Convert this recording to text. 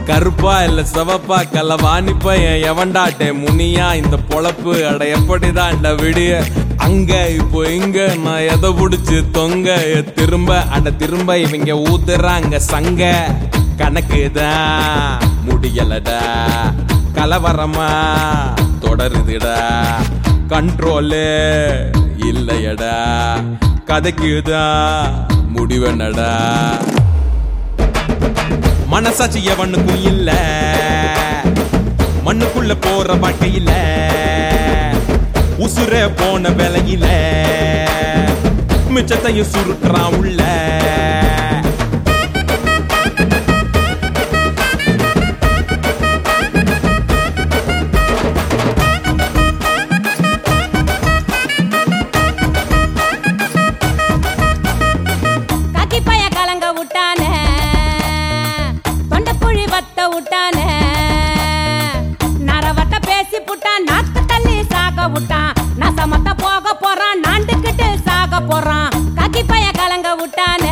கருப்பா இல்ல சிவப்பா கலவாணி பையன் எவன்டாட்டே முனியா இந்த பொழப்பு அட எப்படிதான் விடிய அங்க இப்போ இங்க நான் எதை புடிச்சு தொங்க திரும்ப அட திரும்ப இவங்க ஊத்துறாங்க சங்க கணக்குதான் முடியலடா கலவரமா தொடருதுடா கண்ட்ரோலு இல்லையடா கதைக்குதான் முடிவனடா மனசாட்சி எவனுக்கும் இல்ல மண்ணுக்குள்ள போற வாழ்க்கையில உசுர போன வேலையில மிச்சத்தையும் சுருட்டுறான் உள்ள காக்கி பைய கலங்க விட்டானே தொண்டைக்குழி வத்த விட்டானே நரவட்ட பேசி புட்டான் நாக்கு தள்ளி சாக விட்டான் நசமத்த போக போறான் நாண்டுக்கிட்டு சாக போறான் காக்கி பைய கலங்க விட்டானே